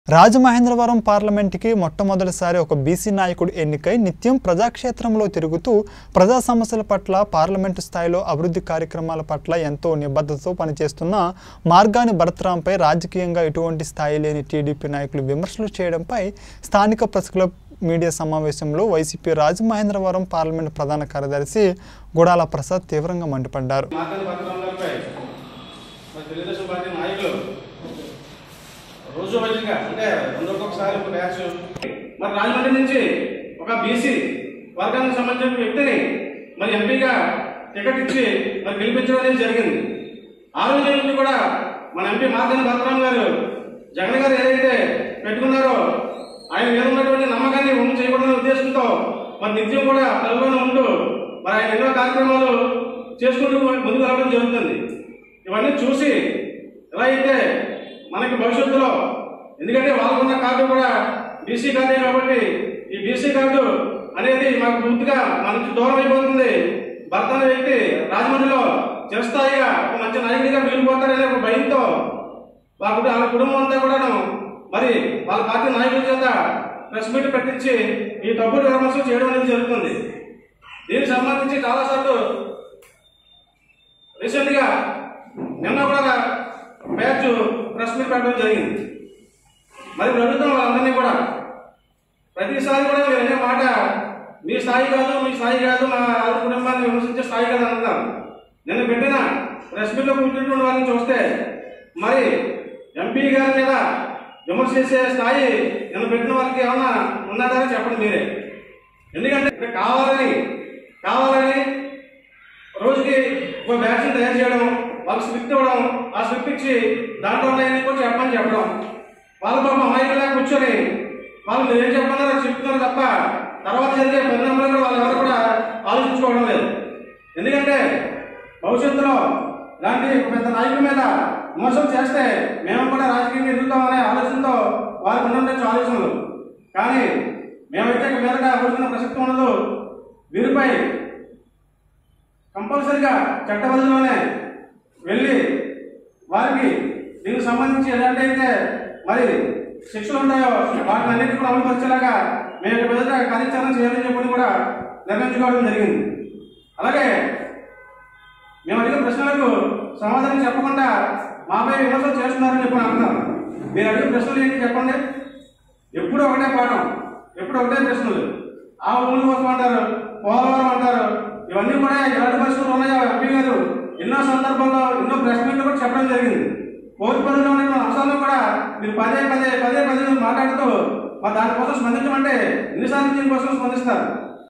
రాజమహేంద్రవరం పార్లమెంటుకి మొట్టమొదటిసారి ఒక బీసీ నాయకుడు ఎన్నికై నిత్యం ప్రజాక్షేత్రంలో తిరుగుతూ ప్రజా సమస్యల పట్ల పార్లమెంటు స్థాయిలో అభివృద్ధి కార్యక్రమాల పట్ల ఎంతో నిబద్ధతతో పనిచేస్తున్న మార్గాని భరత్రాంపై రాజకీయంగా ఎటువంటి స్థాయి లేని టీడీపీ నాయకులు విమర్శలు చేయడంపై స్థానిక ప్రెస్ క్లబ్ మీడియా సమావేశంలో వైసీపీ రాజమహేంద్రవరం పార్లమెంటు ప్రధాన కార్యదర్శి గుడాల ప్రసాద్ తీవ్రంగా మండిపడ్డారు మార్గన్ పత్రాలపై మరి తెలుగుదేశం పార్టీ నాయకులు రోజు వైద్యుగా అంటే అందరికి ఒకసారి ఒక బ్యాచ్ మరి రాజమండ్రి నుంచి ఒక బీసీ వర్గానికి సంబంధించిన వ్యక్తిని మరి ఎంపీగా టికెట్ ఇచ్చి మరి గెలిపించడం అనేది జరిగింది ఆ రోజు నుంచి కూడా మన ఎంపీ మార్గన్ భద్రరామ్ గారు జగన్ గారు ఏదైతే పెట్టుకున్నారో ఆయన మీద ఉన్నటువంటి నమ్మకాన్ని ఉండి చేయకూడదనే ఉద్దేశంతో మరి నిత్యం కూడా ప్రజల్లోనే ఉంటూ మరి ఆయన ఎన్నో కార్యక్రమాలు చేసుకుంటూ ముందుకు రావడం జరుగుతుంది ఇవన్నీ చూసి ఎలా అయితే మనకి భవిష్యత్తులో ఎందుకంటే వాళ్ళకున్న కార్డు కూడా బీసీ కార్డే కాబట్టి ఈ బీసీ కార్డు అనేది మాకు పూర్తిగా మన నుంచి దూరం అయిపోతుంది భర్త అనే వ్యక్తి రాజమండ్రిలో చిరస్థాయిగా ఒక మంచి నాయకుడిగా మిగిలిపోతారనే ఒక భయంతో వాళ్ళ కుటుంబ- వాళ్ళ కుటుంబం అంతా కూడాను మరి వాళ్ళ పార్టీ నాయకుల చేత ప్రెస్ మీట్ పెట్టించి ఈ తప్పుడు విమర్శలు చేయడం అనేది జరుగుతుంది దీనికి సంబంధించి చాలాసార్లు రీసెంట్ గా నిన్న కూడా బ్యాచ్ ప్రెస్ మీట్ పెట్టడం జరిగింది మరి ప్రభుత్వం వాళ్ళందరినీ కూడా ప్రతిసారి కూడా మీరు అనే మాట మీ స్థాయి కాదు మీ స్థాయి కాదు మా ఆరు కుటుంబాన్ని విమర్శించే స్థాయి కాదు అంటున్నారు నేను పెట్టిన ప్రెస్ మీట్లో కూర్చుంటున్న వారిని చూస్తే మరి ఎంపీ గారి మీద విమర్శ చేసే స్థాయి నేను పెట్టిన వారికి ఏమన్నా ఉన్నదని చెప్పండి మీరే ఎందుకంటే ఇక్కడ కావాలని కావాలని రోజుకి ఒక వ్యాక్సిన్ తయారు చేయడం వాళ్ళకి స్క్రిప్ట్ ఇవ్వడం ఆ స్క్రిప్ట్ ఇచ్చి దాంట్లో ఉన్నాయని కూడా చెప్పని చెప్పడం వాళ్ళ పాపం అమాయకులా కూర్చొని వాళ్ళు మీరు ఏం చెప్పన్నారో చెప్తున్నారు తప్ప తర్వాత జరిగే పరిణామాలు కూడా వాళ్ళు ఎవరు కూడా ఆలోచించుకోవడం లేదు ఎందుకంటే భవిష్యత్తులో ఇలాంటి ఒక పెద్ద నాయకుల మీద మోసం చేస్తే మేము కూడా రాజకీయంగా ఎదుగుతామనే ఆలోచనతో వారికి ఉండొచ్చు ఆలోచనలు కానీ మేమైతే ఇక మీదట అభివృద్ధిన ప్రసక్తి ఉండదు వీరిపై కంపల్సరిగా చట్టబద్ధంలోనే వెళ్ళి వారికి దీనికి సంబంధించి ఎలాంటైతే మరి శిక్షలు ఉంటాయో వాటిని అన్నింటి కూడా అమలుపరిచేలాగా మేము ఇక మీదట కార్యాచరణ చేయాలని చెప్పి కూడా నిర్ణయించుకోవడం జరిగింది అలాగే మేము అడిగిన ప్రశ్నలకు సమాధానం చెప్పకుండా మాపై విమర్శలు చేస్తున్నారని చెప్పి అంటున్నారు మీరు అడిగిన ప్రశ్నలు ఏంటి చెప్పండి ఎప్పుడు ఒకటే పాఠం ఎప్పుడు ఒకటే ప్రశ్నలు ఆ ఊరి కోసం అంటారు పోలవరం అంటారు ఇవన్నీ కూడా ఎలాంటి పరిస్థితులు ఉన్నాయో ఎంపీ గారు ఎన్నో సందర్భాల్లో ఎన్నో ప్రెస్ మీట్లు కూడా చెప్పడం జరిగింది కోర్టు పనుల్లో ఉన్న అంశాలను కూడా మీరు పదే పదే పదే పదే మాట్లాడుతూ మరి దానికోసం స్పందించమంటే ఎన్నిసార్లు దీనికోసం స్పందిస్తారు